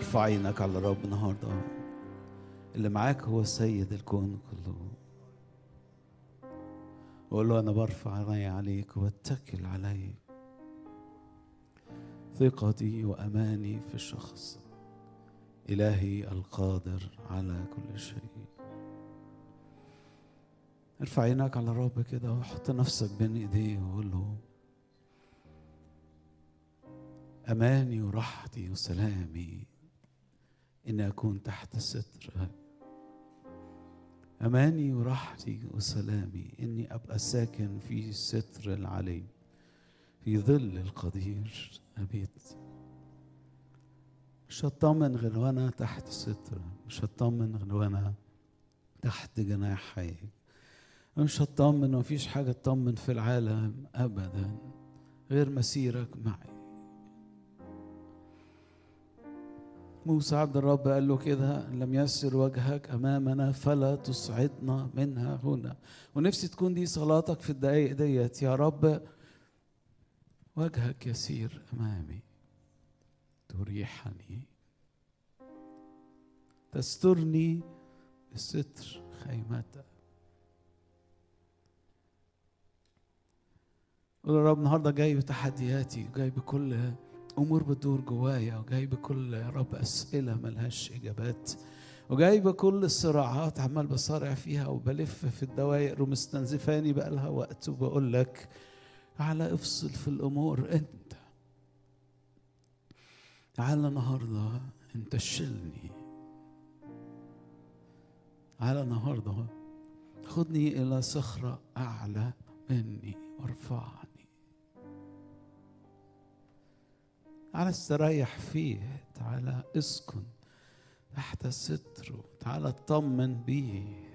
ارفع عينك على الرب النهارده اللي معاك هو سيد الكون كله وقول له انا برفع عيني عليك واتكل عليك ثقتي واماني في الشخص الهي القادر على كل شيء ارفع عينك على الرب كده وحط نفسك بين ايديه وقول له اماني وراحتي وسلامي اني اكون تحت سترك اماني وراحتي وسلامي اني ابقى ساكن في ستر العلي في ظل القدير ابيت مش هطمن غير وانا تحت ستر مش هطمن غير وانا تحت جناحيك مش هطمن ومفيش حاجة تطمن في العالم أبدا غير مسيرك معي موسى عبد الرب قال له كده إن لم يسر وجهك أمامنا فلا تصعدنا منها هنا ونفسي تكون دي صلاتك في الدقايق ديت يا رب وجهك يسير أمامي تريحني تسترني بستر خيمتك قول يا رب النهارده جاي بتحدياتي وجاي بكل امور بتدور جوايا وجاي بكل يا رب اسئله ملهاش اجابات وجاي بكل الصراعات عمال بصارع فيها وبلف في الدوائر ومستنزفاني بقى لها وقت وبقول لك تعالى افصل في الامور انت تعالى النهارده انت شلني تعالى النهارده خدني الى صخره اعلى مني وارفعني تعالى استريح فيه تعالى اسكن تحت ستره تعالى اطمن بيه